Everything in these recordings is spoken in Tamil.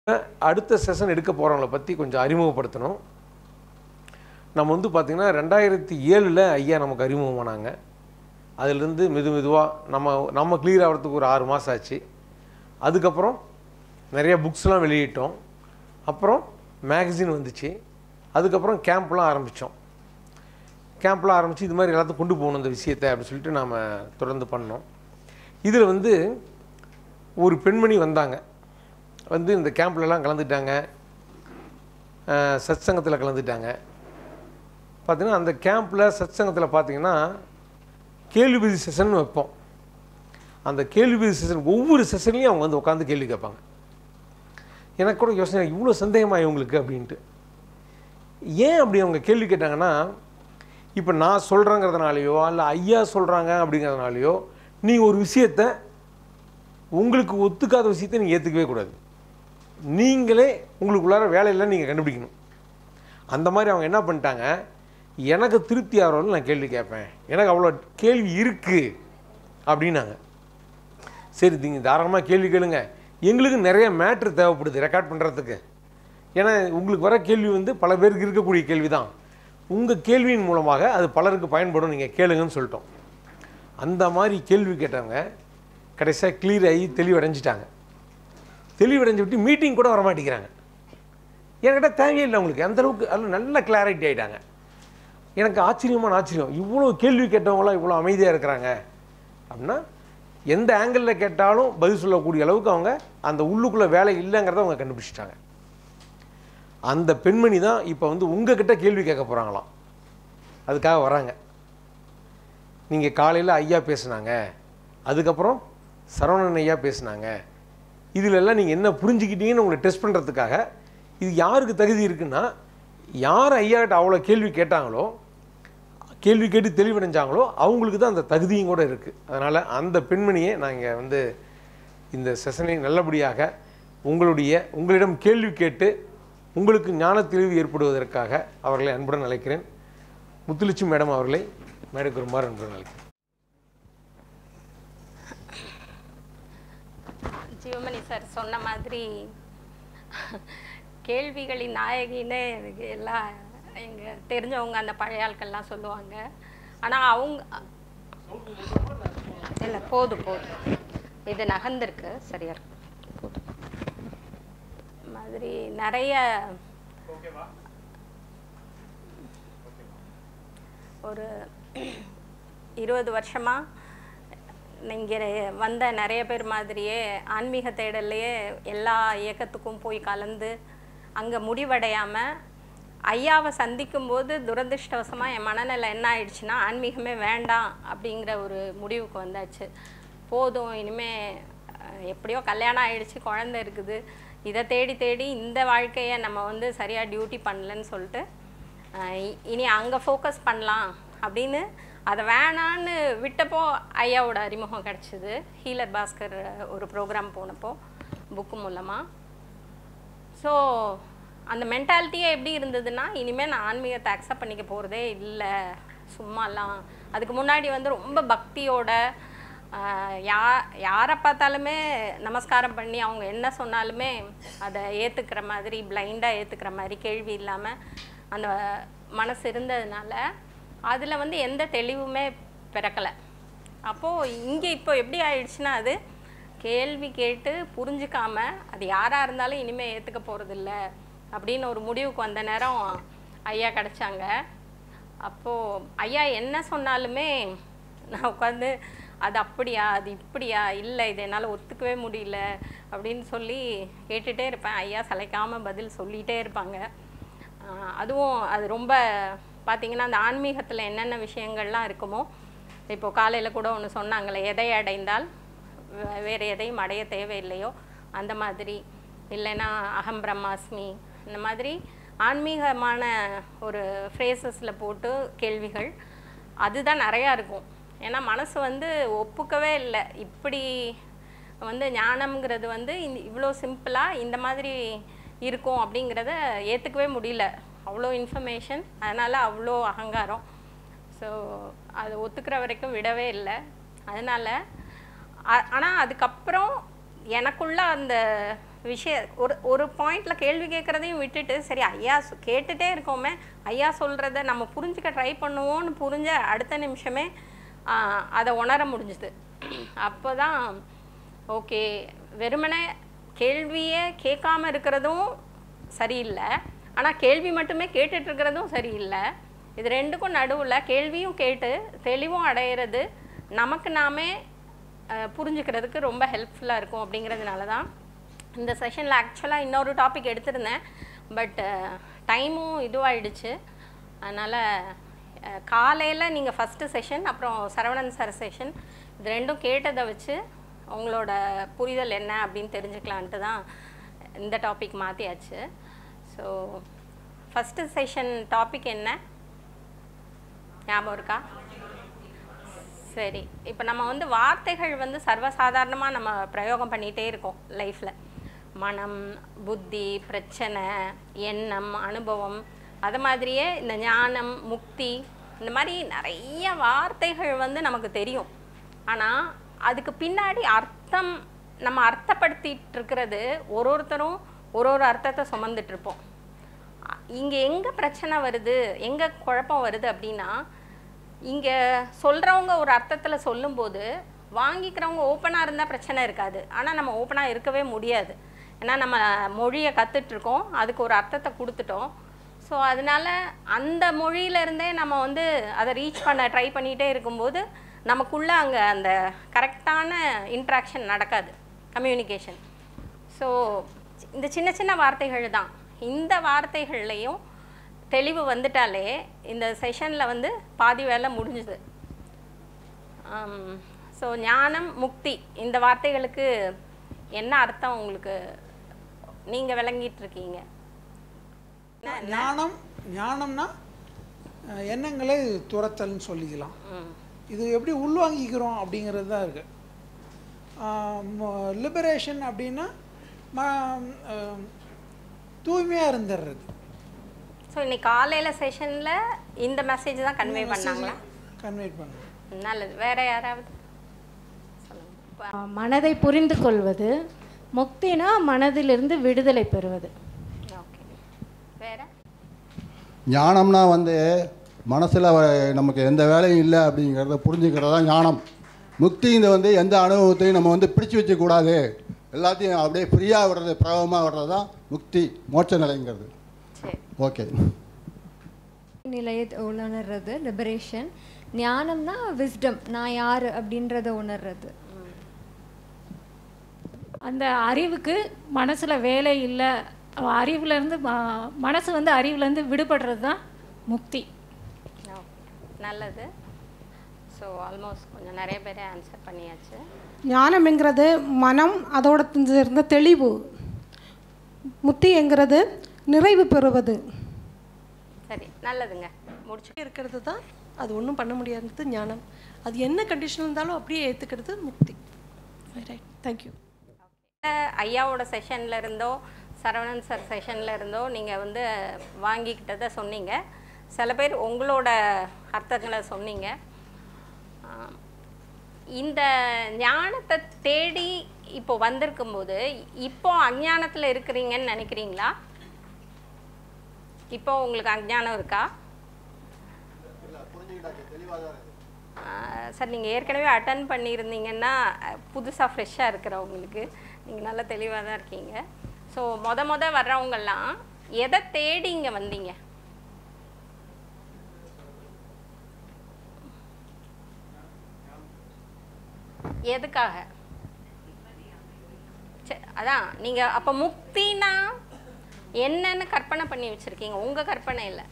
அடுத்த செஷன் எடுக்க போகிறவங்கள பற்றி கொஞ்சம் அறிமுகப்படுத்தணும் நம்ம வந்து பார்த்திங்கன்னா ரெண்டாயிரத்தி ஏழில் ஐயா நமக்கு அறிமுகமானாங்க அதுலேருந்து மெது மெதுவாக நம்ம நம்ம கிளியர் ஆகிறதுக்கு ஒரு ஆறு மாதம் ஆச்சு அதுக்கப்புறம் நிறைய புக்ஸ்லாம் வெளியிட்டோம் அப்புறம் மேகசின் வந்துச்சு அதுக்கப்புறம் கேம்ப்லாம் ஆரம்பித்தோம் கேம்ப்லாம் ஆரம்பித்து இது மாதிரி எல்லாத்தையும் கொண்டு போகணும் இந்த விஷயத்தை அப்படின்னு சொல்லிட்டு நாம் தொடர்ந்து பண்ணோம் இதில் வந்து ஒரு பெண்மணி வந்தாங்க வந்து இந்த கேம்ப்லலாம் கலந்துட்டாங்க சத் சங்கத்தில் கலந்துட்டாங்க பார்த்தீங்கன்னா அந்த கேம்பில் சத் சங்கத்தில் பார்த்தீங்கன்னா கேள்விபதி செஷன் வைப்போம் அந்த கேள்விபதி செஷன் ஒவ்வொரு செஷன்லையும் அவங்க வந்து உட்காந்து கேள்வி கேட்பாங்க எனக்கு கூட யோசனை இவ்வளோ சந்தேகமாக இவங்களுக்கு அப்படின்ட்டு ஏன் அப்படி அவங்க கேள்வி கேட்டாங்கன்னா இப்போ நான் சொல்கிறேங்கிறதுனாலையோ இல்லை ஐயா சொல்கிறாங்க அப்படிங்கிறதுனாலையோ நீங்கள் ஒரு விஷயத்தை உங்களுக்கு ஒத்துக்காத விஷயத்தை நீங்கள் ஏற்றுக்கவே கூடாது நீங்களே உங்களுக்குள்ளார வேலையெல்லாம் நீங்கள் கண்டுபிடிக்கணும் அந்த மாதிரி அவங்க என்ன பண்ணிட்டாங்க எனக்கு திருப்தி ஆகிறவர்கள் நான் கேள்வி கேட்பேன் எனக்கு அவ்வளோ கேள்வி இருக்குது அப்படின்னாங்க சரி நீங்கள் தாராளமாக கேள்வி கேளுங்க எங்களுக்கு நிறைய மேட்ரு தேவைப்படுது ரெக்கார்ட் பண்ணுறதுக்கு ஏன்னா உங்களுக்கு வர கேள்வி வந்து பல பேருக்கு இருக்கக்கூடிய கேள்வி தான் உங்கள் கேள்வியின் மூலமாக அது பலருக்கு பயன்படும் நீங்கள் கேளுங்கன்னு சொல்லிட்டோம் அந்த மாதிரி கேள்வி கேட்டவங்க கடைசியாக கிளியர் ஆகி தெளிவடைஞ்சிட்டாங்க தெளிவடைஞ்சு விட்டு மீட்டிங் கூட வர மாட்டேங்கிறாங்க என்கிட்ட தேவையில்லை அவங்களுக்கு அந்த அளவுக்கு அதில் நல்ல கிளாரிட்டி ஆகிட்டாங்க எனக்கு ஆச்சரியமான ஆச்சரியம் இவ்வளோ கேள்வி கேட்டவங்களாம் இவ்வளோ அமைதியாக இருக்கிறாங்க அப்படின்னா எந்த ஆங்கிளில் கேட்டாலும் பதில் சொல்லக்கூடிய அளவுக்கு அவங்க அந்த உள்ளுக்குள்ளே வேலை இல்லைங்கிறத அவங்க கண்டுபிடிச்சிட்டாங்க அந்த பெண்மணி தான் இப்போ வந்து உங்ககிட்ட கேள்வி கேட்க போகிறாங்களாம் அதுக்காக வராங்க நீங்கள் காலையில் ஐயா பேசுனாங்க அதுக்கப்புறம் சரவணன் ஐயா பேசுனாங்க இதில் எல்லாம் நீங்கள் என்ன புரிஞ்சுக்கிட்டீங்கன்னு உங்களை டெஸ்ட் பண்ணுறதுக்காக இது யாருக்கு தகுதி இருக்குன்னா யார் ஐயாக்கிட்ட அவ்வளோ கேள்வி கேட்டாங்களோ கேள்வி கேட்டு தெளிவடைஞ்சாங்களோ அவங்களுக்கு தான் அந்த தகுதியும் கூட இருக்குது அதனால் அந்த பெண்மணியை நாங்கள் வந்து இந்த செஷனை நல்லபடியாக உங்களுடைய உங்களிடம் கேள்வி கேட்டு உங்களுக்கு ஞான தெளிவு ஏற்படுவதற்காக அவர்களை அன்புடன் அழைக்கிறேன் முத்துலட்சுமி மேடம் அவர்களை மேடைக்கு வருமாறு அன்புடன் அழைக்கிறேன் ஜீவமணி சார் சொன்ன மாதிரி கேள்விகளின் நாயகின்னு எனக்கு எல்லாம் எங்கள் தெரிஞ்சவங்க அந்த பழைய ஆட்கள்லாம் சொல்லுவாங்க ஆனால் அவங்க இல்லை போதும் போதும் இது நகர்ந்திருக்கு சரியா இருக்கு போதும் மாதிரி நிறைய ஒரு இருபது வருஷமாக இங்கே வந்த நிறைய பேர் மாதிரியே ஆன்மீக தேடல்லையே எல்லா இயக்கத்துக்கும் போய் கலந்து அங்கே முடிவடையாமல் ஐயாவை சந்திக்கும்போது துரதிருஷ்டவசமாக என் மனநிலை என்ன ஆயிடுச்சுன்னா ஆன்மீகமே வேண்டாம் அப்படிங்கிற ஒரு முடிவுக்கு வந்தாச்சு போதும் இனிமே அஹ், எப்படியோ கல்யாணம் ஆயிடுச்சு குழந்தை இருக்குது இதை தேடி தேடி இந்த வாழ்க்கையை நம்ம வந்து சரியாக டியூட்டி பண்ணலன்னு சொல்லிட்டு அஹ், இ- இனி அங்கே ஃபோக்கஸ் பண்ணலாம் அப்படின்னு அதை வேணான்னு விட்டப்போ ஐயாவோட அறிமுகம் கிடச்சிது ஹீலர் பாஸ்கர் ஒரு ப்ரோக்ராம் போனப்போ புக்கு மூலமாக ஸோ அந்த மென்டாலிட்டியே எப்படி இருந்ததுன்னா இனிமேல் நான் ஆன்மீகத்தை அக்செப்ட் பண்ணிக்க போகிறதே இல்லை சும்மாலாம் அதுக்கு முன்னாடி வந்து ரொம்ப பக்தியோட ஆஹ், யா யாரை பார்த்தாலுமே நமஸ்காரம் பண்ணி அவங்க என்ன சொன்னாலுமே அதை ஏற்றுக்கிற மாதிரி பிளைண்டாக ஏற்றுக்கிற மாதிரி கேள்வி இல்லாமல் அந்த மனசு இருந்ததுனால அதில் வந்து எந்த தெளிவுமே பிறக்கலை அப்போது இங்கே இப்போ எப்படி ஆயிடுச்சுன்னா அது கேள்வி கேட்டு புரிஞ்சுக்காம அது யாராக இருந்தாலும் இனிமேல் ஏற்றுக்க போகிறதில்ல அப்படின்னு ஒரு முடிவுக்கு வந்த நேரம் ஐயா கிடச்சாங்க அப்போது ஐயா என்ன சொன்னாலுமே நான் உட்காந்து அது அப்படியா அது இப்படியா இல்லை இது என்னால் ஒத்துக்கவே முடியல அப்படின்னு சொல்லி கேட்டுகிட்டே இருப்பேன் ஐயா சளைக்காமல் பதில் சொல்லிகிட்டே இருப்பாங்க ஆஹ் அதுவும் அது ரொம்ப பார்த்தீங்கன்னா அந்த ஆன்மீகத்தில் என்னென்ன விஷயங்கள்லாம் இருக்குமோ இப்போ காலையில் கூட ஒன்று சொன்னாங்களே எதை அடைந்தால் வே- வேறு எதையும் அடைய தேவையில்லையோ அந்த மாதிரி இல்லைன்னா அகம் பிரம்மாஸ்மி இந்த மாதிரி ஆன்மீகமான ஒரு ஃப்ரேசஸில் போட்டு கேள்விகள் அதுதான் நிறையா இருக்கும் ஏன்னா மனசு வந்து ஒப்புக்கவே இல்லை இப்படி வந்து ஞானம்ங்கிறது வந்து இந்த இவ்வளோ சிம்பிளாக இந்த மாதிரி இருக்கும் அப்படிங்கிறத ஏற்றுக்கவே முடியல அவ்வளோ இன்ஃபர்மேஷன் அதனால் அவ்வளோ அகங்காரம் ஸோ அது ஒத்துக்கிற வரைக்கும் விடவே இல்லை அதனால் ஆனால் அதுக்கப்புறம் எனக்குள்ள அந்த விஷய ஒரு ஒரு பாயிண்ட்ல கேள்வி கேட்குறதையும் விட்டுட்டு சரி ஐயா சொ- கேட்டுட்டே இருக்கோமே ஐயா சொல்கிறத நம்ம புரிஞ்சுக்க ட்ரை பண்ணுவோம்னு புரிஞ்ச அடுத்த நிமிஷமே ஆஹ், அதை உணர முடிஞ்சுது அப்போ தான் ஓகே வெறுமனே கேள்வியே கேட்காம இருக்கிறதும் சரியில்லை ஆனால் கேள்வி மட்டுமே கேட்டுட்டு இருக்கிறதும் சரியில்லை இது ரெண்டுக்கும் நடுவில் கேள்வியும் கேட்டு தெளிவும் அடையிறது நமக்கு நாமே அஹ், புரிஞ்சுக்கிறதுக்கு ரொம்ப ஹெல்ப்ஃபுல்லாக இருக்கும் அப்படிங்கிறதுனால தான் இந்த செஷனில் ஆக்சுவலாக இன்னொரு டாபிக் எடுத்திருந்தேன் பட் டைமும் இதுவாயிடுச்சு அதனால் காலையில் நீங்கள் ஃபஸ்ட்டு செஷன் அப்புறம் சரவணன் சார் செஷன் இது ரெண்டும் கேட்டதை வச்சு உங்களோட புரிதல் என்ன அப்படின்னு தெரிஞ்சுக்கலான்ட்டு தான் இந்த டாபிக் மாற்றியாச்சு ஸோ ஃபஸ்ட்டு செஷன் டாபிக் என்ன ஞாபகம் இருக்கா சரி இப்போ நம்ம வந்து வார்த்தைகள் வந்து சர்வசாதாரணமாக நம்ம பிரயோகம் பண்ணிகிட்டே இருக்கோம் லைஃப்பில் மனம் புத்தி பிரச்சனை எண்ணம் அனுபவம் அது மாதிரியே இந்த ஞானம் முக்தி இந்த மாதிரி நிறைய வார்த்தைகள் வந்து நமக்கு தெரியும் ஆனால் அதுக்கு பின்னாடி அர்த்தம் நம்ம அர்த்தப்படுத்திட்டு இருக்கிறது ஒரு ஒருத்தரும் ஒரு ஒரு அர்த்தத்தை சுமந்துட்டு இருப்போம் இங்கே எங்கே பிரச்சனை வருது எங்கே குழப்பம் வருது அப்படின்னா இங்கே சொல்கிறவங்க ஒரு அர்த்தத்தில் சொல்லும்போது வாங்கிக்கிறவங்க ஓப்பனாக இருந்தால் பிரச்சனை இருக்காது ஆனால் நம்ம ஓப்பனாக இருக்கவே முடியாது ஏன்னா நம்ம மொழியை கற்றுட்ருக்கோம் அதுக்கு ஒரு அர்த்தத்தை கொடுத்துட்டோம் ஸோ அதனால அந்த மொழியிலேருந்தே நம்ம வந்து அதை ரீச் பண்ண ட்ரை பண்ணிகிட்டே இருக்கும்போது நமக்குள்ளே அங்கே அந்த கரெக்டான இன்ட்ராக்ஷன் நடக்காது கம்யூனிகேஷன் ஸோ இந்த சின்ன சின்ன வார்த்தைகள் தான் இந்த வார்த்தைகள்லையும் தெளிவு வந்துட்டாலே இந்த செஷனில் வந்து பாதி வேலை முடிஞ்சுது ஸோ ஞானம் முக்தி இந்த வார்த்தைகளுக்கு என்ன அர்த்தம் உங்களுக்கு நீங்கள் விளங்கிட்டு இருக்கீங்க ஞானம் ஞானம்னா அஹ், எண்ணங்களை துரத்தல்னு சொல்லிக்கலாம் ம் இது எப்படி உள்வாங்கிக்கிறோம் அப்படிங்கிறது தான் இருக்குது லிபரேஷன் அப்படின்னா தூய்மையாக இருந்துடுறது ஸோ இன்னைக்கு காலையில் செஷனில் இந்த மெசேஜ் தான் கன்வே பண்ணாங்களா கன்வெர்ட் பண்ணுறது நல்லது வேற யாராவது சொல்லுங்க மனதை புரிந்து கொள்வது முக்தினா மனதிலிருந்து விடுதலை பெறுவது ஓகே வேற ஞானம்னா வந்து மனசில் நமக்கு எந்த வேலையும் இல்லை அப்படிங்கிறத புரிஞ்சுக்கிறது தான் ஞானம் முக்திங்க வந்து எந்த அனுபவத்தையும் நம்ம வந்து பிடிச்சு வச்சக்கூடாது எல்லாத்தையும் அப்படியே ஃப்ரீயாக விடுறது பிரபமாக விடுறது தான் முக்தி மோட்ச நிலைங்கிறது சரி ஓகே நிலையை உணர்றது லிபரேஷன் ஞானம்னா விஸ்டம் நான் யார் அப்படின்றத உணர்றது அந்த அறிவுக்கு மனசில் வேலை இல்லை அறிவுலேருந்து மனசு வந்து அறிவுலேருந்து விடுபடுறது தான் முக்தி ஓகே நல்லது ஸோ ஆல்மோஸ்ட் கொஞ்சம் நிறைய பேரே ஆன்சர் பண்ணியாச்சு ஞானம்ங்கிறது மனம் அதோட இருந்த தெளிவு முத்திங்கிறது நிறைவு பெறுவது சரி நல்லதுங்க முடிச்சு இருக்கிறது தான் அது ஒன்றும் பண்ண முடியாதது ஞானம் அது என்ன கண்டிஷன் இருந்தாலும் அப்படியே ஏற்றுக்கிறது முக்தி ரைட் தேங்க்யூ ஐயாவோட செஷன்ல இருந்தோ சரவணன் சார் செஷன்ல இருந்தோ நீங்கள் வந்து வாங்கிக்கிட்டதை சொன்னீங்க சில பேர் உங்களோட அர்த்தங்களை சொன்னீங்க ஆம், இந்த ஞானத்தை தேடி இப்போ வந்திருக்கும்போது இப்போ அஞ்ஞானத்தில் இருக்கிறீங்கன்னு நினைக்கிறீங்களா இப்போ உங்களுக்கு அஞ்ஞானம் இருக்கா சார் நீங்கள் ஏற்கனவே அட்டன் பண்ணியிருந்தீங்கன்னா புதுசாக ஃப்ரெஷ்ஷாக இருக்கிறவங்களுக்கு நீங்கள் நல்லா தெளிவாக தான் இருக்கீங்க ஸோ மொத மொத வர்றவங்கெல்லாம் எதை தேடி இங்கே வந்தீங்க எதுக்காக சரி, அதான் நீங்கள் அப்போ முக்தினா என்னன்னு கற்பனை பண்ணி வச்சுருக்கீங்க உங்கள் கற்பனை இல்லை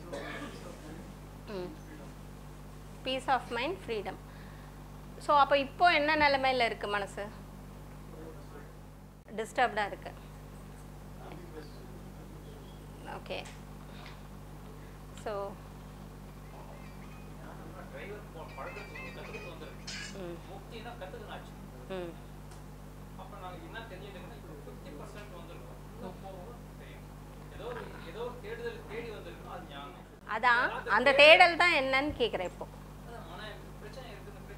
ம் peace of mind freedom so அப்போ இப்போ என்ன நிலைமையில் இருக்குது மனசு டிஸ்டர்ப்டாக இருக்கு ஓகே ஸோ ம் அதான் அந்த தேடல் தான் என்னன்னு கேட்குறேன் இப்போ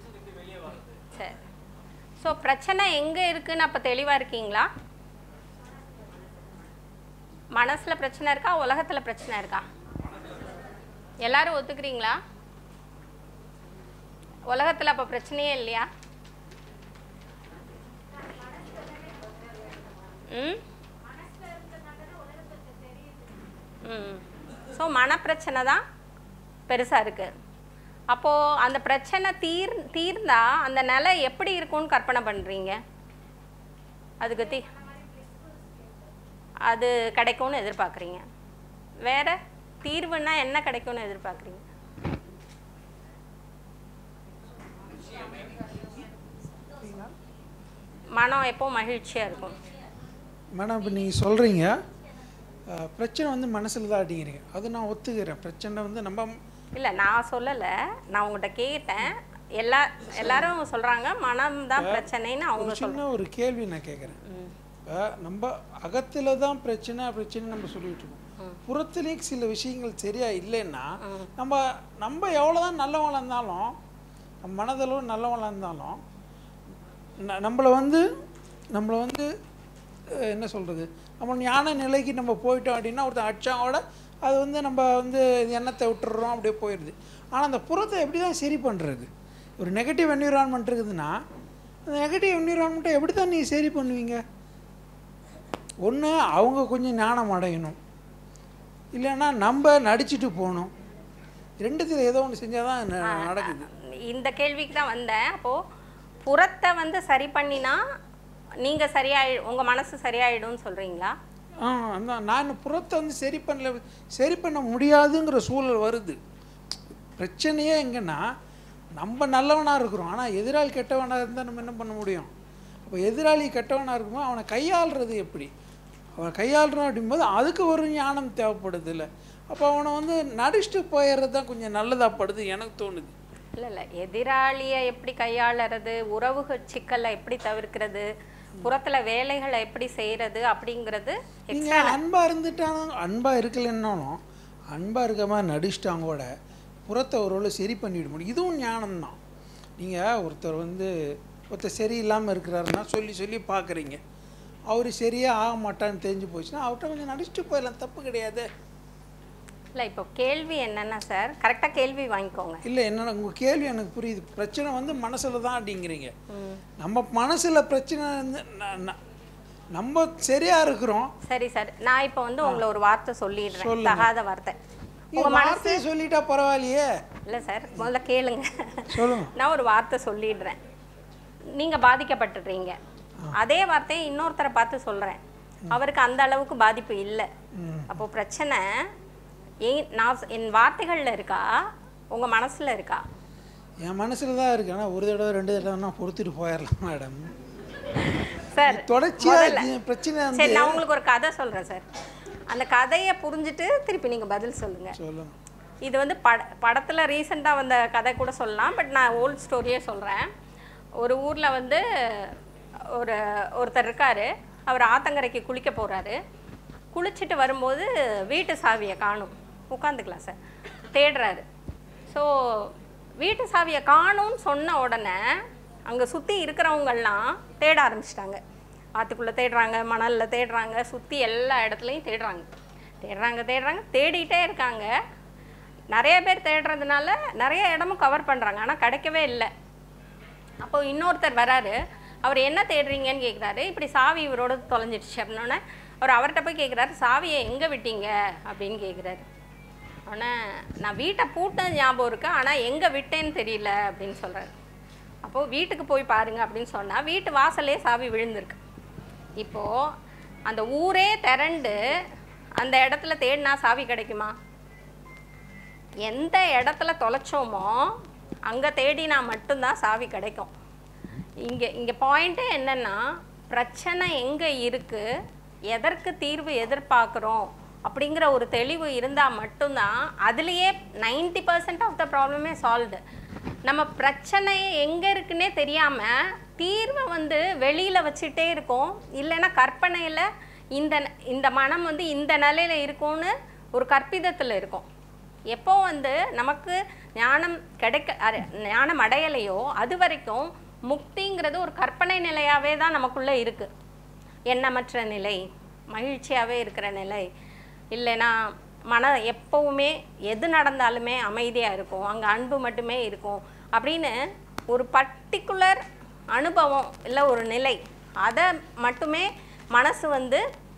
சரி ஸோ பிரச்சனை எங்கே இருக்குன்னு அப்போ தெளிவாக இருக்கீங்களா மனசில் பிரச்சனை இருக்கா உலகத்தில் பிரச்சனை இருக்கா எல்லாரும் ஒத்துக்கிறீங்களா உலகத்தில் அப்போ பிரச்சனையே இல்லையா ம் ம் ஸோ மனப்பிரச்சனை தான் பெருசாக இருக்குது அப்போது அந்த பிரச்சனை தீர் தீர்ந்தா அந்த நிலை எப்படி இருக்கும்னு கற்பனை பண்ணுறீங்க அதுக்கு தீ அது கிடைக்கும்னு எதிர்பார்க்குறீங்க வேற தீர்வுன்னா என்ன கிடைக்கும்னு எதிர்பார்க்குறீங்க மனம் எப்போ மகிழ்ச்சியாக இருக்கும் மேடம் இப்போ நீங்கள் சொல்கிறீங்க பிரச்சனை வந்து மனசில் தான் அடிக்கிறீங்க அது நான் ஒத்துக்கிறேன் பிரச்சனை வந்து நம்ம இல்லை நான் சொல்லலை நான் உங்கள்கிட்ட கேட்டேன் எல்லா எல்லாரும் சொல்கிறாங்க மனம் தான் பிரச்சனைன்னு அவங்க ஒரு சொல்கிறாங்க சின்ன ஒரு கேள்வி நான் கேட்குறேன் இப்போ நம்ம அகத்தில் தான் பிரச்சனை பிரச்சனை நம்ம சொல்லிட்டு இருக்கோம் புறத்துலேயும் சில விஷயங்கள் சரியா இல்லைன்னா நம்ம நம்ம எவ்வளோதான் நல்லவங்களா இருந்தாலும் நம்ம மனதளவு நல்லவங்களா இருந்தாலும் ந- நம்மளை வந்து நம்மளை வந்து அஹ், என்ன சொல்கிறது நம்ம ஞான நிலைக்கு நம்ம போயிட்டோம் அப்படின்னா ஒருத்தன் அடிச்சாவோட அது வந்து நம்ம வந்து எண்ணத்தை விட்டுறோம் அப்படியே போயிடுது ஆனால் அந்த புறத்தை எப்படி தான் சரி பண்ணுறது ஒரு நெகட்டிவ் என்விரான்மெண்ட் இருக்குதுன்னா அந்த நெகட்டிவ் என்விரான்மெண்ட்டை எப்படி தான் நீ சரி பண்ணுவீங்க ஒன்று அவங்க கொஞ்சம் ஞானம் அடையணும் இல்லைன்னா நம்ம நடிச்சிட்டு போகணும் ரெண்டுத்தில் ஏதோ ஒன்று செஞ்சால் தான் ந- நடக்குது இந்த கேள்விக்கு தான் வந்தேன் அப்போது புறத்தை வந்து சரி பண்ணினா நீங்கள் சரியாயி உங்கள் மனசு சரியாயிடும்னு சொல்கிறீங்களா ஆ அதான் நான் புறத்தை வந்து சரி பண்ணல சரி பண்ண முடியாதுங்கிற சூழல் வருது பிரச்சனையே எங்கன்னா நம்ம நல்லவனாக இருக்கிறோம் ஆனால் எதிராளி கெட்டவனாக இருந்தால் நம்ம என்ன பண்ண முடியும் அப்போ எதிராளி கெட்டவனாக இருக்கும்போது அவனை கையாளுறது எப்படி அவனை கையாளுறோம் அப்படிங்கும்போது அதுக்கு ஒரு ஞானம் தேவைப்படுது இல்லை அப்போ அவனை வந்து நடிச்சுட்டு போயிடுறது தான் கொஞ்சம் நல்லதாக படுது எனக்கு தோணுது இல்லை இல்லை எதிராளியை எப்படி கையாளுறது உறவுகள் சிக்கலை எப்படி தவிர்க்கிறது புறத்தில் வேலைகளை எப்படி செய்கிறது அப்படிங்கிறது நீங்கள் அன்பாக இருந்துட்டாலும் அன்பாக இருக்கலைன்னாலும் அன்பாக இருக்க மாதிரி நடிச்சிட்டாங்க கூட புறத்தை ஒரு சரி பண்ணிவிட முடியும் இதுவும் ஞானம் தான் நீங்கள் ஒருத்தர் வந்து ஒருத்தர் சரியில்லாமல் இருக்கிறாருன்னா சொல்லி சொல்லி பார்க்குறீங்க அவர் சரியே ஆக மாட்டான்னு தெரிஞ்சு போச்சுன்னா அவர்கிட்ட கொஞ்சம் நடிச்சுட்டு போயிடலாம் தப்பு கிடையாது இல்லை இப்போ கேள்வி என்னென்னா சார் கரெக்டாக கேள்வி வாங்கிக்கோங்க இல்லை என்னென்ன உங்கள் கேள்வி எனக்கு புரியுது பிரச்சனை வந்து மனசில் தான் அப்படிங்கிறீங்க நம்ம மனசில் பிரச்சனை வந்து ந- ந- நம்ம சரியாக இருக்கிறோம் சரி சார் நான் இப்போ வந்து உங்களை ஒரு வார்த்தை சொல்லிடுறேன் சொல்லுங்க. தகாத வார்த்தை நீங்க வார்த்தையை சொல்லிட்டா பரவாயில்லையே இல்லை சார் முதல்ல கேளுங்க சொல்லுங்க நான் ஒரு வார்த்தை சொல்லிடுறேன் நீங்கள் பாதிக்கப்பட்டுடுறீங்க அதே வார்த்தையை இன்னொருத்தரை பார்த்து சொல்கிறேன் அவருக்கு அந்த அளவுக்கு பாதிப்பு இல்லை அப்போ பிரச்சனை ஏன் நான் சொ- என் வார்த்தைகளில் இருக்கா உங்கள் மனசில் இருக்கா என் மனசில் தான் இருக்கு ஆனால் ஒரு தடவை ரெண்டு தடவைனா பொறுத்துட்டு போயிடலாம் மேடம் சார் தொடர்ச்சியா முதல்ல- இது பிரச்சனை வந்து- சரி நான் உங்களுக்கு ஒரு கதை சொல்கிறேன் சார் அந்த கதையை புரிஞ்சுட்டு திருப்பி நீங்கள் பதில் சொல்லுங்கள் சொல்லுங்க இது வந்து பட படத்தில் ரீசெண்டாக வந்த கதை கூட சொல்லலாம் பட் நான் ஓல்ட் ஸ்டோரியே சொல்கிறேன் ஒரு ஊரில் வந்து ஒரு ஒருத்தர் இருக்கார் அவர் ஆத்தங்கரைக்கு குளிக்க போகிறாரு குளிச்சுட்டு வரும்போது வீட்டு சாவியை காணும் உட்காந்துக்கலாம் சார் தேடுறாரு ஸோ வீட்டு சாவியை காணும்னு சொன்ன உடனே அங்கே சுற்றி இருக்கிறவங்கெல்லாம் தேட ஆரம்பிச்சிட்டாங்க ஆற்றுக்குள்ளே தேடுறாங்க மணலில் தேடுறாங்க சுற்றி எல்லா இடத்துலையும் தேடுறாங்க தேடுறாங்க தேடுறாங்க தேடிட்டே இருக்காங்க நிறைய பேர் தேடுறதுனால நிறைய இடமும் கவர் பண்ணுறாங்க ஆனால் கிடைக்கவே இல்லை அப்போ இன்னொருத்தர் வராரு அவர் என்ன தேடுறீங்கன்னு கேட்குறாரு இப்படி சாவி இவரோட தொலைஞ்சிடுச்சு அப்படின்னோடனே அவர் அவர்கிட்ட போய் கேட்குறாரு சாவியை எங்கே விட்டீங்க அப்படின்னு கேட்குறாரு ஆனால் நான் வீட்டை பூட்டினது ஞாபகம் இருக்கு ஆனால் எங்கே விட்டேன்னு தெரியல அப்படின்னு சொல்கிறாரு அப்போது வீட்டுக்கு போய் பாருங்க அப்படின்னு சொன்னால் வீட்டு வாசல்லே சாவி விழுந்திருக்கு இப்போது அந்த ஊரே திரண்டு அந்த இடத்துல தேடினா சாவி கிடைக்குமா எந்த இடத்துல தொலைச்சோமோ அங்கே தேடினா மட்டும்தான் சாவி கிடைக்கும் இங்கே இங்கே பாயிண்ட்டே என்னென்னா பிரச்சனை எங்கே இருக்குது எதற்கு தீர்வு எதிர்பார்க்குறோம் அப்படிங்கிற ஒரு தெளிவு இருந்தால் மட்டும்தான் அதுலேயே 90% பர்சன்ட் ஆஃப் த ப்ராப்ளமே சால்வ்டு நம்ம பிரச்சனை எங்கே இருக்குன்னே தெரியாமல் தீர்வை வந்து வெளியில் வச்சுட்டே இருக்கோம் இல்லைன்னா கற்பனையில் இந்த இந்த மனம் வந்து இந்த நிலையில் இருக்கும்னு ஒரு கற்பிதத்தில் இருக்கும் எப்போ வந்து நமக்கு ஞானம் கிடைக்க அர- ஞானம் அடையலையோ அது வரைக்கும் முக்திங்கிறது ஒரு கற்பனை நிலையாகவே தான் நமக்குள்ளே இருக்குது எண்ணமற்ற நிலை மகிழ்ச்சியாகவே இருக்கிற நிலை இல்லைன்னா மன எப்பவுமே எது நடந்தாலுமே அமைதியாக இருக்கும் அங்கே அன்பு மட்டுமே இருக்கும் அப்படின்னு ஒரு பர்டிகுலர் அனுபவம் இல்லை ஒரு நிலை அதை மட்டுமே மனசு வந்து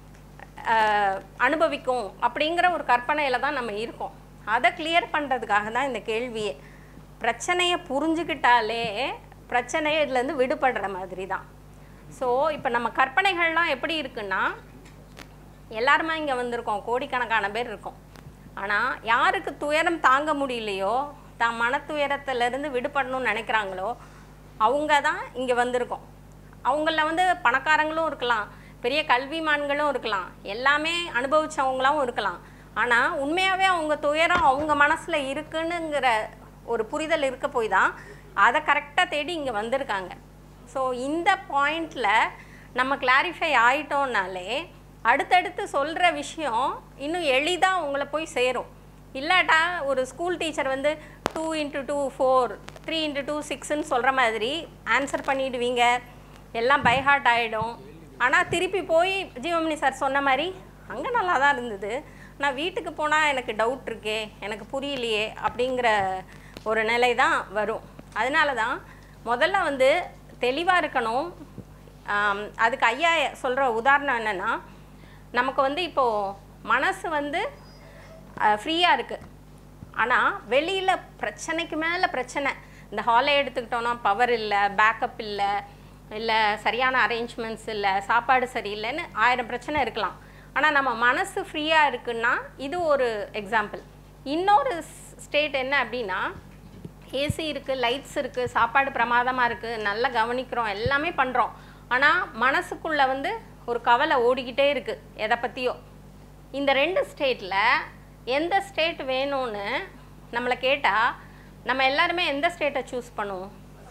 ஆஹ், அனுபவிக்கும் அப்படிங்கிற ஒரு கற்பனையில் தான் நம்ம இருக்கோம் அதை கிளியர் பண்ணுறதுக்காக தான் இந்த கேள்வியே பிரச்சனையை புரிஞ்சுக்கிட்டாலே பிரச்சனையே இதுலேருந்து விடுபடுற மாதிரி தான் ஸோ இப்போ நம்ம கற்பனைகள்லாம் எப்படி இருக்குன்னா எல்லாருமே இங்கே வந்திருக்கோம் கோடிக்கணக்கான பேர் இருக்கோம் ஆனால் யாருக்கு துயரம் தாங்க முடியலையோ தான் மன துயரத்திலிருந்து விடுபடணும்னு நினைக்கிறாங்களோ அவங்க தான் இங்கே வந்திருக்கோம் அவங்கள வந்து பணக்காரங்களும் இருக்கலாம் பெரிய கல்விமான்களும் இருக்கலாம் எல்லாமே அனுபவிச்சவங்களாவும் இருக்கலாம் ஆனால் உண்மையாகவே அவங்க துயரம் அவங்க மனசில் இருக்குன்னுங்கிற ஒரு புரிதல் இருக்க போய் தான் அதை கரெக்டாக தேடி இங்கே வந்திருக்காங்க ஸோ இந்த பாயிண்டில் நம்ம கிளாரிஃபை ஆயிட்டோம்னாலே அடுத்தடுத்து சொல்கிற விஷயம் இன்னும் எளிதாக உங்களை போய் சேரும் இல்லாட்டா ஒரு ஸ்கூல் டீச்சர் வந்து two into two four three into two சிக்ஸ்ன்னு சொல்கிற மாதிரி ஆன்சர் பண்ணிடுவீங்க எல்லாம் பை ஹார்ட் ஆகிடும் ஆனால் திருப்பி போய் ஜீவமணி சார் சொன்ன மாதிரி அங்கே நல்லா தான் இருந்தது நான் வீட்டுக்கு போனால் எனக்கு டவுட் இருக்கே எனக்கு புரியலையே அப்படிங்கிற ஒரு நிலை தான் வரும் அதனால தான் முதல்ல வந்து தெளிவாக இருக்கணும் ஆம், அதுக்கு ஐயா சொல்கிற உதாரணம் என்னென்னா நமக்கு வந்து இப்போது மனசு வந்து ஃப்ரீயாக இருக்குது ஆனால் வெளியில் பிரச்சனைக்கு மேலே பிரச்சனை இந்த ஹாலை எடுத்துக்கிட்டோன்னா பவர் இல்லை பேக்கப் இல்லை இல்லை சரியான அரேஞ்ச்மெண்ட்ஸ் இல்லை சாப்பாடு சரியில்லைன்னு ஆயிரம் பிரச்சனை இருக்கலாம் ஆனால் நம்ம மனசு ஃப்ரீயாக இருக்குன்னா இது ஒரு எக்ஸாம்பிள் இன்னொரு ஸ்டேட் என்ன அப்படின்னா ஏசி இருக்குது லைட்ஸ் இருக்குது சாப்பாடு பிரமாதமாக இருக்குது நல்லா கவனிக்கிறோம் எல்லாமே பண்ணுறோம் ஆனால் மனசுக்குள்ளே வந்து ஒரு கவலை ஓடிக்கிட்டே இருக்குது எதை பற்றியோ இந்த ரெண்டு ஸ்டேட்டில் எந்த ஸ்டேட் வேணும்னு நம்மளை கேட்டால் நம்ம எல்லாருமே எந்த ஸ்டேட்டை சூஸ் பண்ணுவோம்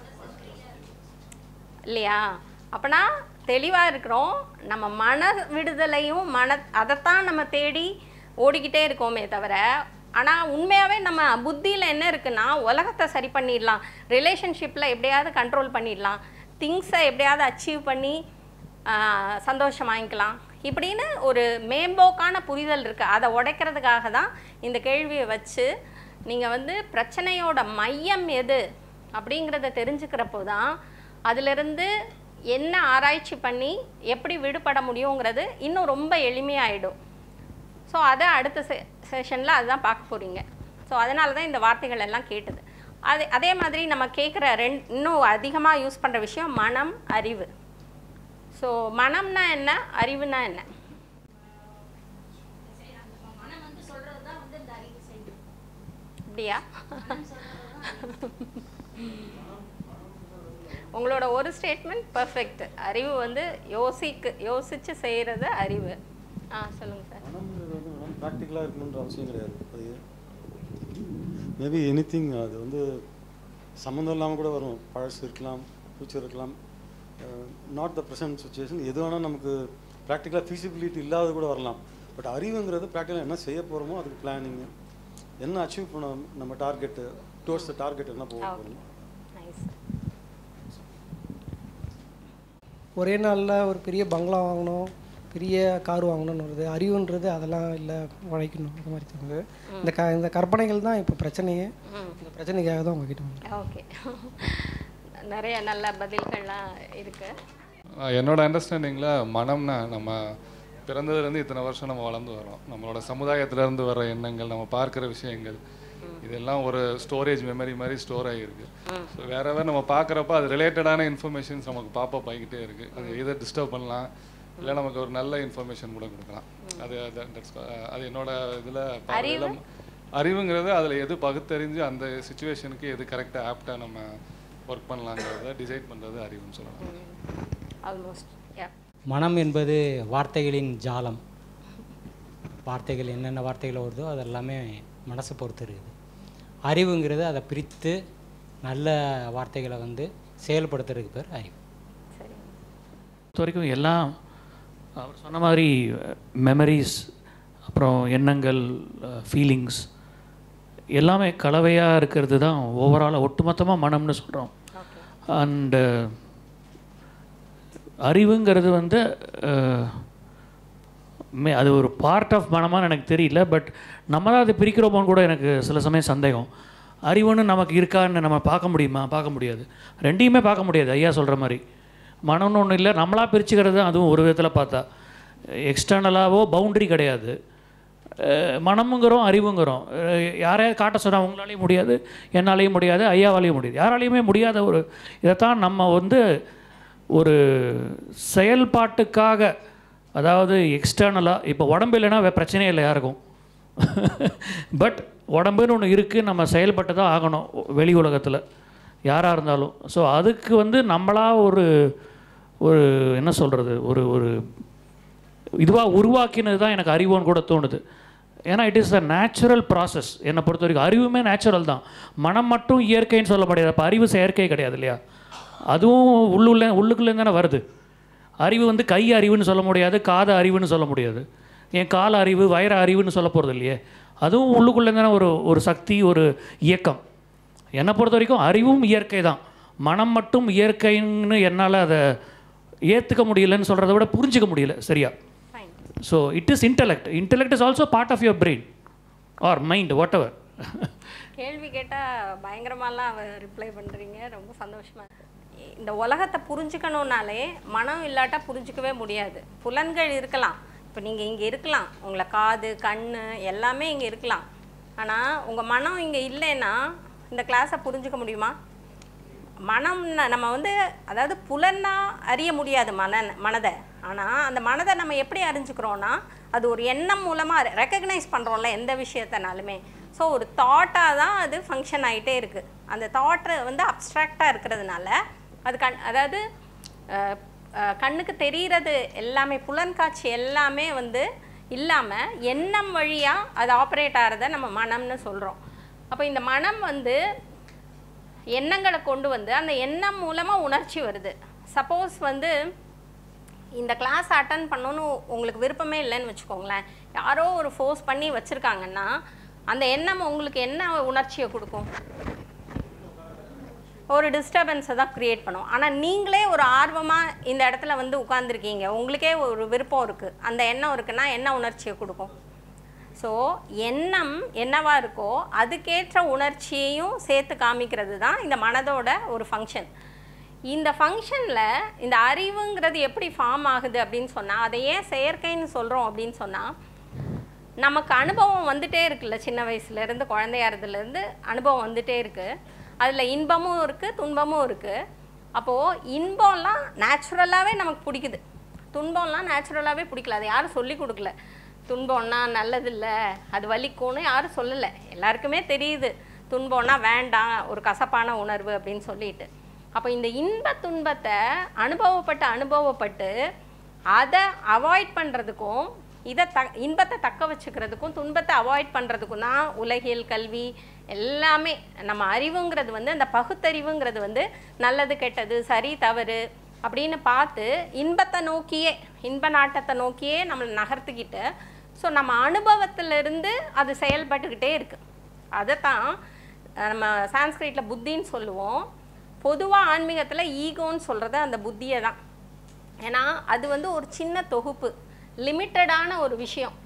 இல்லையா அப்போனா தெளிவாக இருக்கிறோம் நம்ம மன விடுதலையும் மன அதைத்தான் நம்ம தேடி ஓடிக்கிட்டே இருக்கோமே தவிர ஆனால் உண்மையாகவே நம்ம புத்தியில் என்ன இருக்குன்னா உலகத்தை சரி பண்ணிடலாம் ரிலேஷன்ஷிப்பில் எப்படியாவது கண்ட்ரோல் பண்ணிடலாம் திங்ஸை எப்படியாவது அச்சீவ் பண்ணி ஆஹ், சந்தோஷம் வாங்கிக்கலாம் இப்படின்னு ஒரு மேம்போக்கான புரிதல் இருக்குது அதை உடைக்கிறதுக்காக தான் இந்த கேள்வியை வச்சு நீங்கள் வந்து பிரச்சனையோட மையம் எது அப்படிங்கிறத தெரிஞ்சுக்கிறப்போ தான் அதிலிருந்து என்ன ஆராய்ச்சி பண்ணி எப்படி விடுபட முடியுங்கிறது இன்னும் ரொம்ப எளிமையாயிடும் ஸோ அதை அடுத்த செ செஷனில் அதுதான் பார்க்க போகிறீங்க ஸோ அதனால தான் இந்த வார்த்தைகள் எல்லாம் கேட்டது அதே அதே மாதிரி நம்ம கேட்குற ரெண் இன்னும் அதிகமாக யூஸ் பண்ணுற விஷயம் மனம் அறிவு ஸோ மனம்னா என்ன அறிவுனா என்ன அப்படியா உங்களோட ஒரு ஸ்டேட்மெண்ட் பர்ஃபெக்ட் அறிவு வந்து யோசிக்கு யோசிச்சு செய்கிறது அறிவு ஆ சொல்லுங்கள் சார் மனம்ன்றது வந்து மேடம் ப்ராக்டிக்கலாக இருக்கணுன்ற அவசியம் கிடையாது அது மேபி எனி அது வந்து சம்மந்தம் இல்லாமல் கூட வரும் பழசு இருக்கலாம் ஃப்யூச்சர் இருக்கலாம் நாட் த ப்ரெசன்ட் சுச்சுவேஷன் எது வேணால் நமக்கு ப்ராக்டிக்கலாக ஃபீசிபிலிட்டி இல்லாத கூட வரலாம் பட் அறிவுங்கிறது ப்ராக்டிக்கலாக என்ன செய்ய போகிறோமோ அதுக்கு பிளானிங்கு என்ன அச்சீவ் பண்ண நம்ம டார்கெட்டு டுவர்ட்ஸ் த டார்கெட் என்ன போக போகிறோம் நைஸ் ஒரே நாளில் ஒரு பெரிய பங்களா வாங்கணும் பெரிய கார் வாங்கணும்னு வருது அறிவுன்றது அதெல்லாம் இல்லை உழைக்கணும் அது மாதிரி தோணுது இந்த க இந்த கற்பனைகள் தான் இப்போ பிரச்சனையே இந்த பிரச்சனைக்காக தான் உங்ககிட்ட வந்தேன் ஓகே நிறைய நல்ல பதில்கள்லாம் இருக்கு ஆஹ் என்னோட அண்டர்ஸ்டாண்டிங்கில் மனம்னா நம்ம பிறந்ததுலேருந்து இத்தனை வருஷம் நம்ம வளர்ந்து வரோம் நம்மளோட சமுதாயத்திலேருந்து வர எண்ணங்கள் நம்ம பார்க்குற விஷயங்கள் இதெல்லாம் ஒரு ஸ்டோரேஜ் மெமரி மாதிரி ஸ்டோர் ஆகியிருக்கு ஸோ வேற வேறு நம்ம பார்க்குறப்ப அது ரிலேட்டடான இன்ஃபர்மேஷன்ஸ் நமக்கு பாப்பப் ஆகிக்கிட்டே இருக்குது அது எதை டிஸ்டர்ப் பண்ணலாம் இல்லை நமக்கு ஒரு நல்ல இன்ஃபர்மேஷன் கூட கொடுக்கலாம் அது அது- that's- அது என்னோட இதில் பார்வையில அறிவுங்கிறது அதில் எது பகுத்தறிஞ்சு அந்த சுச்சுவேஷனுக்கு எது கரெக்டாக ஆப்டாக நம்ம ஒர்க் பண்ணலாங்கிறத டிசைட் பண்ணுறது அறிவுன்னு சொல்லலாம் ஆல்மோஸ்ட் யா மனம் என்பது வார்த்தைகளின் ஜாலம் வார்த்தைகள் என்னென்ன வார்த்தைகள் வருதோ அதெல்லாமே மனசை பொறுத்து இருக்குது அறிவுங்கிறது அதை பிரித்து நல்ல வார்த்தைகளை வந்து செயல்படுத்துறதுக்கு பேர் அறிவு பொறுத்த வரைக்கும் எல்லாம் அவர் சொன்ன மாதிரி மெமரிஸ் அப்புறம் எண்ணங்கள் ஃபீலிங்ஸ் எல்லாமே கலவையாக இருக்கிறது தான் ஓவராலாக ஒட்டுமொத்தமாக மனம்னு சொல்கிறோம் அண்டு அறிவுங்கிறது வந்து அஹ், மே அது ஒரு பார்ட் ஆஃப் மனமான்னு எனக்கு தெரியல பட் நம்ம தான் அதை பிரிக்கிறோமோன்னு கூட எனக்கு சில சமயம் சந்தேகம் அறிவுன்னு நமக்கு இருக்கான்னு நம்ம பார்க்க முடியுமா பார்க்க முடியாது ரெண்டையுமே பார்க்க முடியாது ஐயா சொல்கிற மாதிரி மனம்னு ஒன்றும் இல்லை நம்மளாக பிரிச்சுக்கிறது தான் அதுவும் ஒரு விதத்தில் பார்த்தா எக்ஸ்டர்னலாவோ பவுண்டரி கிடையாது அஹ் மனமுங்கிறோம் அறிவுங்கிறோம் அஹ் யாரையாவது காட்ட சொன்னால் உங்களாலையும் முடியாது என்னாலையும் முடியாது ஐயாவாலையும் முடியாது யாராலையுமே முடியாத ஒரு இதைத்தான் நம்ம வந்து ஒரு செயல்பாட்டுக்காக அதாவது எக்ஸ்டர்னலாக இப்போ உடம்பு இல்லைன்னா வே- பிரச்சனையே இல்லை யாருக்கும் பட் உடம்புன்னு ஒன்று இருக்குது நம்ம செயல்பட்டு தான் ஆகணும் வெளி உலகத்தில் யாராக இருந்தாலும் ஸோ அதுக்கு வந்து நம்மளா ஒரு ஒரு என்ன சொல்கிறது ஒரு ஒரு இதுவாக உருவாக்கினது தான் எனக்கு அறிவோன்னு கூட தோணுது ஏன்னா it is a natural process என்னை பொறுத்த வரைக்கும் அறிவுமே நேச்சுரல் தான் மனம் மட்டும் இயற்கைன்னு சொல்ல முடியாது அப்போ அறிவு செயற்கை கிடையாது இல்லையா அதுவும் உள்ளுள்ள உள்ளுக்குள்ளே தானே வருது அறிவு வந்து கை அறிவுன்னு சொல்ல முடியாது காத அறிவுன்னு சொல்ல முடியாது என் கால அறிவு வயிற அறிவுன்னு சொல்ல போகிறது இல்லையே அதுவும் உள்ளுக்குள்ளே தானே ஒரு ஒரு சக்தி ஒரு இயக்கம் என்னை பொறுத்த வரைக்கும் அறிவும் இயற்கை தான் மனம் மட்டும் இயற்கைன்னு என்னால் அதை ஏற்றுக்க முடியலன்னு சொல்கிறத விட புரிஞ்சுக்க முடியல சரியா so it is intellect intellect is also part of your brain or mind whatever கேள்வி கேட்டால் பயங்கரமாலாம் ரிப்ளை பண்ணுறீங்க ரொம்ப சந்தோஷமா இந்த உலகத்தை புரிஞ்சுக்கணுன்னாலே மனம் இல்லாட்டா புரிஞ்சுக்கவே முடியாது புலன்கள் இருக்கலாம் இப்போ நீங்கள் இங்கே இருக்கலாம் உங்களை காது கண் எல்லாமே இங்கே இருக்கலாம் ஆனால் உங்கள் மனம் இங்கே இல்லைன்னா இந்த கிளாஸை புரிஞ்சுக்க முடியுமா மனம் நம்ம வந்து அதாவது புலன்னா அறிய முடியாது மன மனதை ஆனால் அந்த மனதை நம்ம எப்படி அறிஞ்சுக்கிறோன்னா அது ஒரு எண்ணம் மூலமாக ரெக்கக்னைஸ் பண்ணுறோம்ல எந்த விஷயத்தினாலுமே ஸோ ஒரு தாட்டாக தான் அது ஃபங்க்ஷன் ஆகிட்டே இருக்குது அந்த தாட்டு வந்து அப்ட்ராக்டாக இருக்கிறதுனால அது கண் அதாவது அஹ், அஹ், கண்ணுக்கு தெரிகிறது எல்லாமே புலன்காட்சி எல்லாமே வந்து இல்லாமல் எண்ணம் வழியாக அது ஆப்ரேட் ஆகிறத நம்ம மனம்னு சொல்கிறோம் அப்போ இந்த மனம் வந்து எண்ணங்களை கொண்டு வந்து அந்த எண்ணம் மூலமாக உணர்ச்சி வருது சப்போஸ் வந்து இந்த கிளாஸ் அட்டன் பண்ணணும்னு உங்களுக்கு விருப்பமே இல்லைன்னு வச்சுக்கோங்களேன் யாரோ ஒரு ஃபோர்ஸ் பண்ணி வச்சுருக்காங்கன்னா அந்த எண்ணம் உங்களுக்கு என்ன உணர்ச்சியை கொடுக்கும் ஒரு டிஸ்டர்பன்ஸை தான் க்ரியேட் பண்ணும் ஆனால் நீங்களே ஒரு ஆர்வமாக இந்த இடத்துல வந்து உட்காந்துருக்கீங்க உங்களுக்கே ஒரு விருப்பம் இருக்குது அந்த எண்ணம் இருக்குன்னா என்ன உணர்ச்சியை கொடுக்கும் ஸோ எண்ணம் என்னவா இருக்கோ அதுக்கேற்ற உணர்ச்சியையும் சேர்த்து காமிக்கிறது தான் இந்த மனதோட ஒரு ஃபங்க்ஷன் இந்த ஃபங்க்ஷனில் இந்த அறிவுங்கிறது எப்படி ஃபார்ம் ஆகுது அப்படின்னு சொன்னால் அதை ஏன் செயற்கைன்னு சொல்கிறோம் அப்படின்னு சொன்னால் நமக்கு அனுபவம் வந்துட்டே இருக்குல்ல சின்ன வயசுலேருந்து குழந்தையா இருந்ததுலேருந்து அனுபவம் வந்துட்டே இருக்குது அதில் இன்பமும் இருக்குது துன்பமும் இருக்குது அப்போது இன்பம்லாம் நேச்சுரலாகவே நமக்கு பிடிக்குது துன்பம்லாம் நேச்சுரலாகவே பிடிக்கல அதை யாரும் சொல்லி கொடுக்கல துன்பம்னா நல்லதில்லை அது வலிக்கும்னு யாரும் சொல்லலை எல்லாருக்குமே தெரியுது துன்பம்னா வேண்டாம் ஒரு கசப்பான உணர்வு அப்படின்னு சொல்லிட்டு அப்போ இந்த இன்ப துன்பத்தை அனுபவப்பட்டு அனுபவப்பட்டு அதை அவாய்ட் பண்ணுறதுக்கும் இதை த இன்பத்தை தக்க வச்சுக்கிறதுக்கும் துன்பத்தை அவாய்ட் பண்ணுறதுக்கும் தான் உலகியல் கல்வி எல்லாமே நம்ம அறிவுங்கிறது வந்து அந்த பகுத்தறிவுங்கிறது வந்து நல்லது கெட்டது சரி தவறு அப்படின்னு பார்த்து இன்பத்தை நோக்கியே இன்ப நாட்டத்தை நோக்கியே நம்மளை நகர்த்திக்கிட்டு ஸோ நம்ம அனுபவத்திலிருந்து அது செயல்பட்டுக்கிட்டே இருக்கு அதைத்தான் அஹ், நம்ம சான்ஸ்கிரிட்டில் புத்தின்னு சொல்லுவோம் பொதுவாக ஆன்மீகத்தில் ஈகோன்னு சொல்கிறது அந்த புத்தியை தான் ஏன்னா அது வந்து ஒரு சின்ன தொகுப்பு லிமிட்டடான ஒரு விஷயம்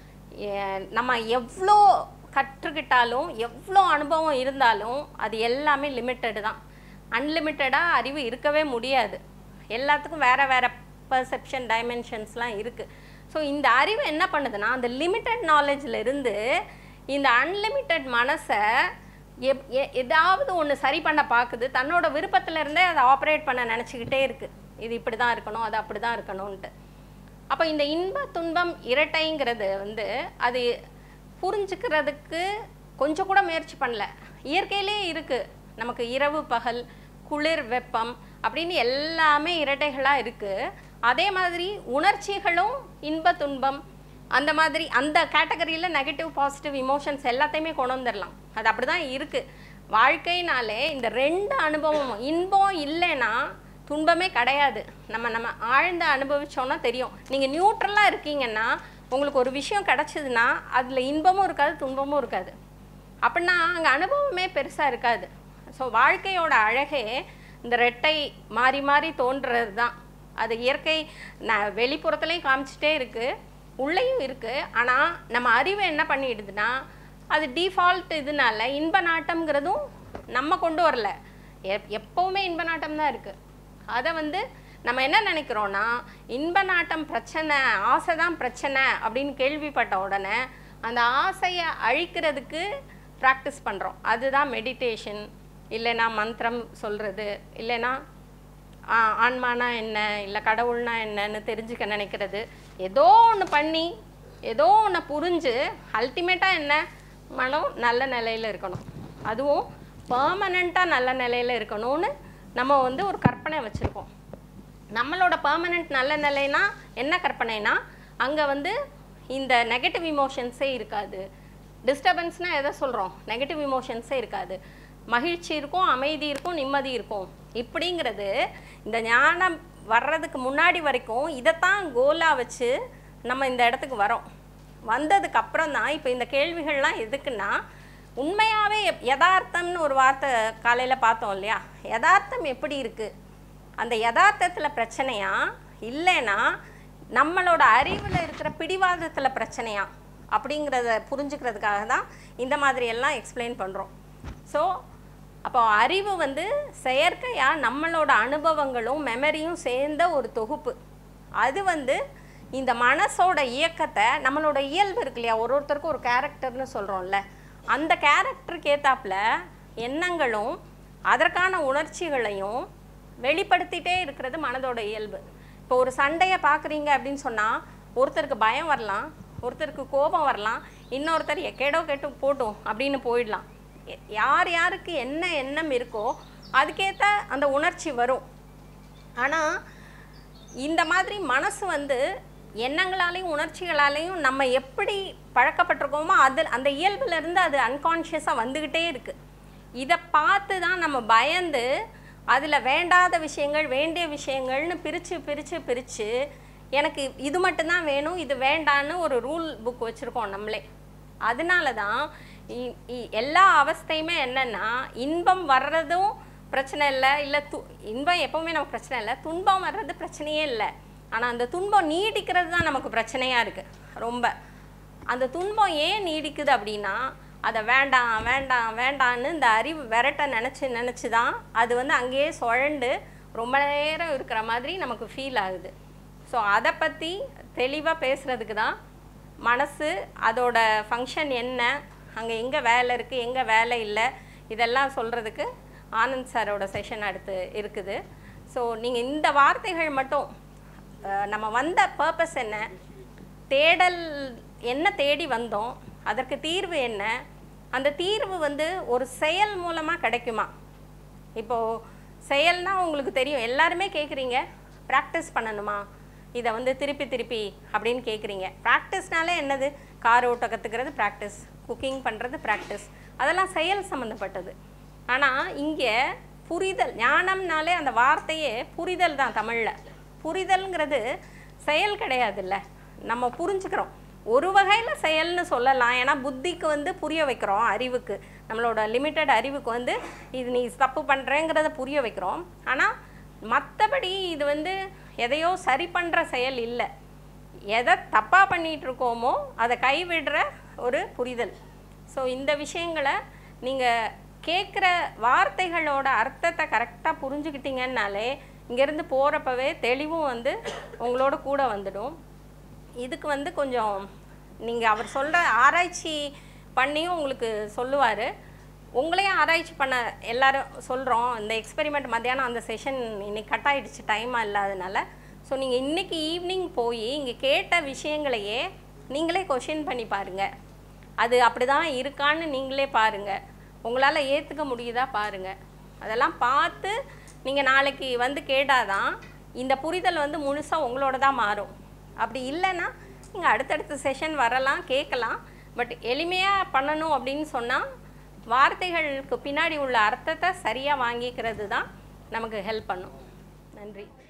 ஏ- நம்ம எவ்வளோ கற்றுக்கிட்டாலும் எவ்வளோ அனுபவம் இருந்தாலும் அது எல்லாமே லிமிட்டடு தான் அன்லிமிட்டடாக அறிவு இருக்கவே முடியாது எல்லாத்துக்கும் வேறு வேறு பர்செப்ஷன் டைமென்ஷன்ஸ்லாம் இருக்குது ஸோ இந்த அறிவு என்ன பண்ணுதுன்னா அந்த லிமிட்டட் நாலேஜில் இருந்து இந்த அன்லிமிட்டட் மனசை எப் எ- ஏதாவது ஒன்று சரி பண்ண பார்க்குது தன்னோட விருப்பத்துல இருந்தே அதை ஆப்ரேட் பண்ண நினச்சிக்கிட்டே இருக்குது இது இப்படி தான் இருக்கணும் அது அப்படி தான் இருக்கணும்ன்ட்டு அப்போ இந்த இன்ப துன்பம் இரட்டைங்கிறது வந்து அது புரிஞ்சுக்கிறதுக்கு கொஞ்சம் கூட முயற்சி பண்ணல இயற்கையிலே இருக்குது நமக்கு இரவு பகல் குளிர் வெப்பம் அப்படின்னு எல்லாமே இரட்டைகளாக இருக்குது அதே மாதிரி உணர்ச்சிகளும் இன்ப துன்பம் அந்த மாதிரி அந்த கேட்டகரியில் நெகட்டிவ் பாசிட்டிவ் இமோஷன்ஸ் எல்லாத்தையுமே கொண்டு வந்துடலாம் அது அப்படி தான் இருக்குது வாழ்க்கைனாலே இந்த ரெண்டு அனுபவமும் இன்பம் இல்லைன்னா துன்பமே கிடையாது நம்ம நம்ம ஆழ்ந்த அனுபவிச்சோன்னா தெரியும் நீங்கள் நியூட்ரலாக இருக்கீங்கன்னா உங்களுக்கு ஒரு விஷயம் கிடச்சிதுன்னா அதில் இன்பமும் இருக்காது துன்பமும் இருக்காது அப்படின்னா அங்கே அனுபவமே பெருசாக இருக்காது ஸோ வாழ்க்கையோட அழகே இந்த ரெட்டை மாறி மாறி தோன்றுறது தான் அது இயற்கை ந வெளிப்புறத்துலேயும் காமிச்சிட்டே இருக்குது உள்ளேயும் இருக்குது ஆனால் நம்ம அறிவு என்ன பண்ணிடுதுன்னா அது டிஃபால்ட் இதனால இன்ப நாட்டம்ங்கிறதும் நம்ம கொண்டு வரல எப் எப்போவுமே இன்ப நாட்டம் தான் இருக்குது அதை வந்து நம்ம என்ன நினைக்கிறோன்னா இன்ப நாட்டம் பிரச்சனை ஆசை தான் பிரச்சனை அப்படின்னு கேள்விப்பட்ட உடனே அந்த ஆசையை அழிக்கிறதுக்கு ப்ராக்டிஸ் பண்ணுறோம் அதுதான் மெடிடேஷன் இல்லைன்னா மந்திரம் சொல்கிறது இல்லைன்னா ஆ, ஆன்மானா என்ன இல்லை கடவுள்னா என்னன்னு தெரிஞ்சுக்க நினைக்கிறது ஏதோ ஒன்று பண்ணி ஏதோ ஒன்று புரிஞ்சு அல்டிமேட்டாக என்ன மனம் நல்ல நிலையில் இருக்கணும் அதுவும் பர்மனண்ட்டாக நல்ல நிலையில் இருக்கணும்னு நம்ம வந்து ஒரு கற்பனை வச்சுருக்கோம் நம்மளோட பர்மனண்ட் நல்ல நிலைனா என்ன கற்பனைனா அங்கே வந்து இந்த நெகட்டிவ் இமோஷன்ஸே இருக்காது டிஸ்டர்பன்ஸ்னால் எதை சொல்கிறோம் நெகட்டிவ் இமோஷன்ஸே இருக்காது மகிழ்ச்சி இருக்கும் அமைதி இருக்கும் நிம்மதி இருக்கும் இப்படிங்கிறது இந்த ஞானம் வர்றதுக்கு முன்னாடி வரைக்கும் இதைத்தான் கோலாக வச்சு நம்ம இந்த இடத்துக்கு வரோம் வந்ததுக்கு அப்புறம் தான் இப்போ இந்த கேள்விகள்லாம் எதுக்குன்னா உண்மையாகவே யதார்த்தம்னு ஒரு வார்த்தை காலையில் பார்த்தோம் இல்லையா யதார்த்தம் எப்படி இருக்குது அந்த யதார்த்தத்தில் பிரச்சனையா இல்லைன்னா நம்மளோட அறிவில் இருக்கிற பிடிவாதத்தில் பிரச்சனையா அப்படிங்கிறத புரிஞ்சுக்கிறதுக்காக தான் இந்த மாதிரி எல்லாம் எக்ஸ்பிளைன் பண்ணுறோம் ஸோ அப்போ அறிவு வந்து செயற்கையாக நம்மளோட அனுபவங்களும் மெமரியும் சேர்ந்த ஒரு தொகுப்பு அது வந்து இந்த மனசோட இயக்கத்தை நம்மளோட இயல்பு இருக்கு இல்லையா ஒரு ஒருத்தருக்கும் ஒரு கேரக்டர்னு சொல்கிறோம்ல அந்த கேரக்டருக்கு ஏத்தாப்புல எண்ணங்களும் அதற்கான உணர்ச்சிகளையும் வெளிப்படுத்திட்டே இருக்கிறது மனதோட இயல்பு இப்போ ஒரு சண்டையை பார்க்குறீங்க அப்படின்னு சொன்னால் ஒருத்தருக்கு பயம் வரலாம் ஒருத்தருக்கு கோபம் வரலாம் இன்னொருத்தர் எக்கேடோ கெட்டு போட்டும் அப்படின்னு போயிடலாம் எ- யார் யாருக்கு என்ன எண்ணம் இருக்கோ அதுக்கேற்ற அந்த உணர்ச்சி வரும் ஆனால் இந்த மாதிரி மனசு வந்து எண்ணங்களாலையும் உணர்ச்சிகளாலையும் நம்ம எப்படி பழக்கப்பட்டிருக்கோமோ அது அந்த இயல்புல இருந்து அது அன்கான்ஷியஸாக வந்துக்கிட்டே இருக்குது இதை பார்த்து தான் நம்ம பயந்து அதில் வேண்டாத விஷயங்கள் வேண்டிய விஷயங்கள்னு பிரித்து பிரித்து பிரித்து எனக்கு இது மட்டும்தான் வேணும் இது வேண்டான்னு ஒரு ரூல் புக் வச்சுருக்கோம் நம்மளே அதனால தான் இ- இ- எல்லா அவஸ்தையுமே என்னன்னா இன்பம் வர்றதும் பிரச்சனை இல்லை இல்லை து இன்பம் எப்பவுமே நமக்கு பிரச்சனை இல்லை துன்பம் வர்றது பிரச்சனையே இல்லை ஆனால் அந்த துன்பம் நீடிக்கிறது தான் நமக்கு பிரச்சனையாக இருக்குது ரொம்ப அந்த துன்பம் ஏன் நீடிக்குது அப்படின்னா அதை வேண்டாம் வேண்டாம் வேண்டான்னு இந்த அறிவு விரட்ட நினச்சி நினச்சி தான் அது வந்து அங்கேயே சுழண்டு ரொம்ப நேரம் இருக்கிற மாதிரி நமக்கு ஃபீல் ஆகுது ஸோ அதை பற்றி தெளிவாக பேசுகிறதுக்கு தான் மனசு அதோட ஃபங்க்ஷன் என்ன அங்கே எங்கே வேலை இருக்குது எங்கே வேலை இல்லை இதெல்லாம் சொல்கிறதுக்கு ஆனந்த் சாரோட செஷன் அடுத்து இருக்குது ஸோ நீங்கள் இந்த வார்த்தைகள் மட்டும் அஹ், நம்ம வந்த பர்பஸ் என்ன தேடல் என்ன தேடி வந்தோம் அதற்கு தீர்வு என்ன அந்த தீர்வு வந்து ஒரு செயல் மூலமாக கிடைக்குமா இப்போது செயல்னா உங்களுக்கு தெரியும் எல்லாருமே கேட்குறீங்க ப்ராக்டிஸ் பண்ணணுமா இதை வந்து திருப்பி திருப்பி அப்படின்னு கேட்குறீங்க ப்ராக்டிஸ்னாலே என்னது கார் ஓட்ட கற்றுக்கிறது ப்ராக்டிஸ் குக்கிங் பண்ணுறது ப்ராக்டிஸ் அதெல்லாம் செயல் சம்மந்தப்பட்டது ஆனால் இங்கே புரிதல் ஞானம்னாலே அந்த வார்த்தையே புரிதல் தான் தமிழில் புரிதல்ங்கிறது செயல் கிடையாதுல்ல நம்ம புரிஞ்சுக்கிறோம் ஒரு வகையில் செயல்னு சொல்லலாம் ஏன்னா புத்திக்கு வந்து புரிய வைக்கிறோம் அறிவுக்கு நம்மளோட லிமிட்டட் அறிவுக்கு வந்து இது நீ தப்பு பண்ணுறேங்கிறத புரிய வைக்கிறோம் ஆனால் மற்றபடி இது வந்து எதையோ சரி பண்ணுற செயல் இல்லை எதை தப்பாக பண்ணிகிட்டு இருக்கோமோ அதை கைவிடுற ஒரு புரிதல் ஸோ இந்த விஷயங்களை நீங்கள் கேட்குற வார்த்தைகளோட அர்த்தத்தை கரெக்டாக புரிஞ்சுக்கிட்டீங்கன்னாலே இங்கேருந்து போகிறப்பவே தெளிவும் வந்து உங்களோட கூட வந்துடும் இதுக்கு வந்து கொஞ்சம் நீங்கள் அவர் சொல்கிற ஆராய்ச்சி பண்ணியும் உங்களுக்கு சொல்லுவார் உங்களையும் ஆராய்ச்சி பண்ண எல்லாரும் சொல்கிறோம் இந்த எக்ஸ்பெரிமெண்ட் மத்தியானம் அந்த செஷன் இன்னைக்கு கட் ஆயிடுச்சு டைமாக இல்லாதனால ஸோ நீங்கள் இன்னைக்கு ஈவினிங் போய் இங்கே கேட்ட விஷயங்களையே நீங்களே கொஷின் பண்ணி பாருங்கள் அது அப்படி தான் இருக்கான்னு நீங்களே பாருங்கள் உங்களால் ஏற்றுக்க முடியுதா பாருங்கள் அதெல்லாம் பார்த்து நீங்கள் நாளைக்கு வந்து கேட்டாதான் இந்த புரிதல் வந்து முழுசாக உங்களோட தான் மாறும் அப்படி இல்லைன்னா நீங்கள் அடுத்தடுத்த செஷன் வரலாம் கேட்கலாம் பட் எளிமையாக பண்ணணும் அப்படின்னு சொன்னால் வார்த்தைகளுக்கு பின்னாடி உள்ள அர்த்தத்தை சரியாக வாங்கிக்கிறது தான் நமக்கு ஹெல்ப் பண்ணும் நன்றி